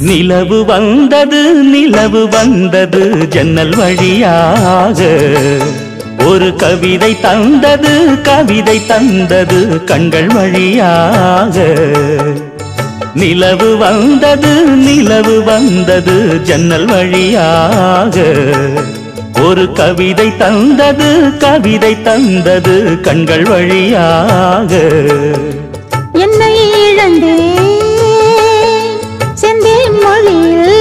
நிலவு வந்தது நிலவு வந்தது ஜன்னல் வழியாக ஒரு கவிதை தந்தது கவிதை தந்தது கண்கள் வழியாக நிலவு வந்தது நிலவு வந்தது ஜன்னல் வழியாக ஒரு கவிதை தந்தது கவிதை தந்தது கண்கள் வழியாக என்னை இழந்தேன் செந்தேன் மொழியில்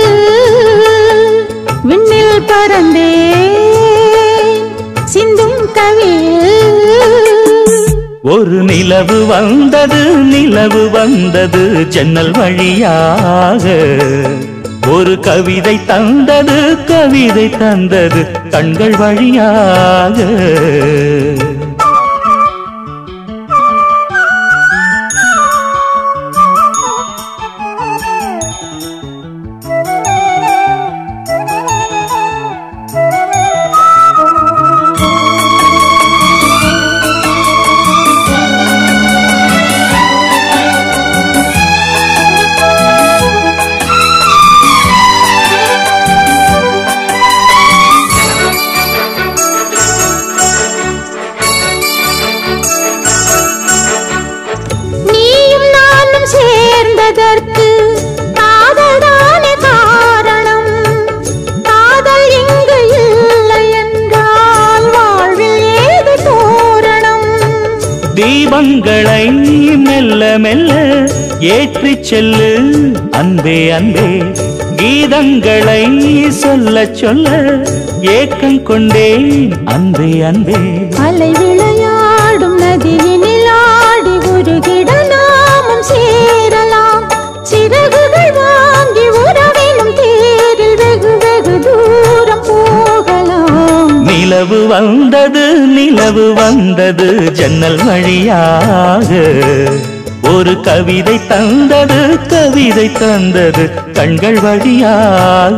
விண்ணில் பறந்தேன் சிந்தும் கவியில் ஒரு நிலவு வந்தது நிலவு வந்தது ஜன்னல் வழியாக ஒரு கவிதை தந்தது கவிதை தந்தது கண்கள் வழியாக நீயும் நானும் சேர்ந்ததற்கு காதல்தானே காரணம் காதல் இங்கு இல்லை என்றால் வாழ்வில் ஏது தோரணம் தீபங்களை மெல்ல மெல்ல ஏற்றிச் செல்லு அன்பே அன்பே கீதங்களை சொல்ல சொல்ல ஏக்கம் கொண்டேன் அன்பே அன்பே அலை விளையாடும் நதியினில் ஆடி உருகிட நாமும் சேரலாம் சிறகுகள் வாங்கி உறவினும் தேரில் வெகு வெகு தூரம் போகலாம் நிலவு வந்தது நிலவு வந்தது ஜன்னல் வழியாக ஒரு கவிதை தந்தது கவிதை தந்தது கண்கள் வழியாக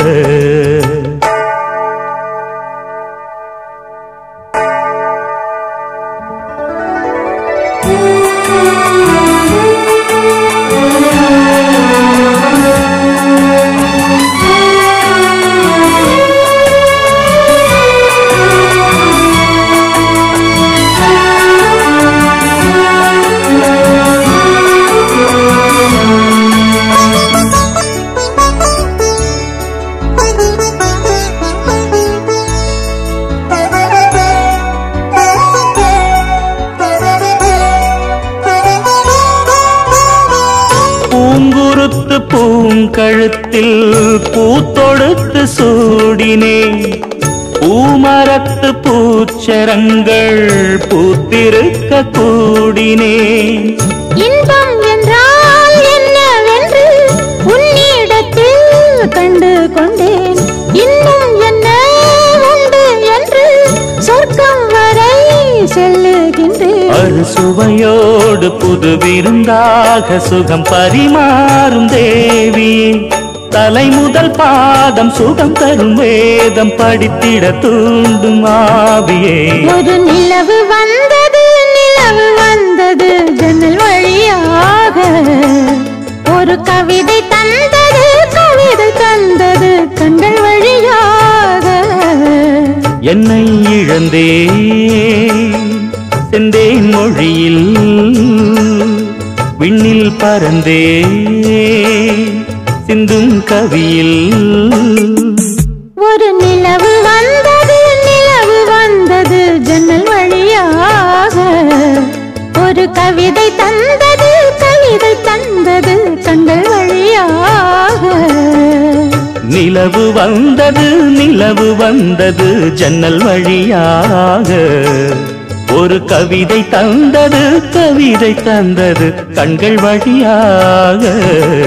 பூங்குருத்து பூங்கழுத்தில் பூத்தொடுத்து சூடினேன் பூமரத்து பூச்சரங்கள் பூத்திருக்க கூடினேன் இன்பம் என்றால் என்னவென்று உன்னிடத்தில் கண்டு கொண்டேன் இன்னும் என்ன உண்டு என்று சொர்க்கம் வரை செல்லுகின்றேன் அறுசுவையோடு புது விருந்தாக சுகம் பரிமாறும் தேவியே தலை முதல் பாதம் சுகம் தரும் வேதம் படித்திட தூண்டும் ஆவியே ஒரு நிலவு வந்தது நிலவு வந்தது ஜன்னல் வழியாக ஒரு கவிதை தந்தது கவிதை தந்தது கண்கள் வழியாக என்னை இழந்தேன் செந்தேன் மொழியில் விண்ணில் பறந்தேன் சிந்தும் கவியில் ஒரு நிலவு வந்தது நிலவு வந்தது ஜன்னல் வழியாக ஒரு கவிதை தந்தது கவிதை தந்தது கண்கள் வழியாக நிலவு வந்தது நிலவு வந்தது ஜன்னல் வழியாக ஒரு கவிதை தந்தது கவிதை தந்தது கண்கள் வழியாக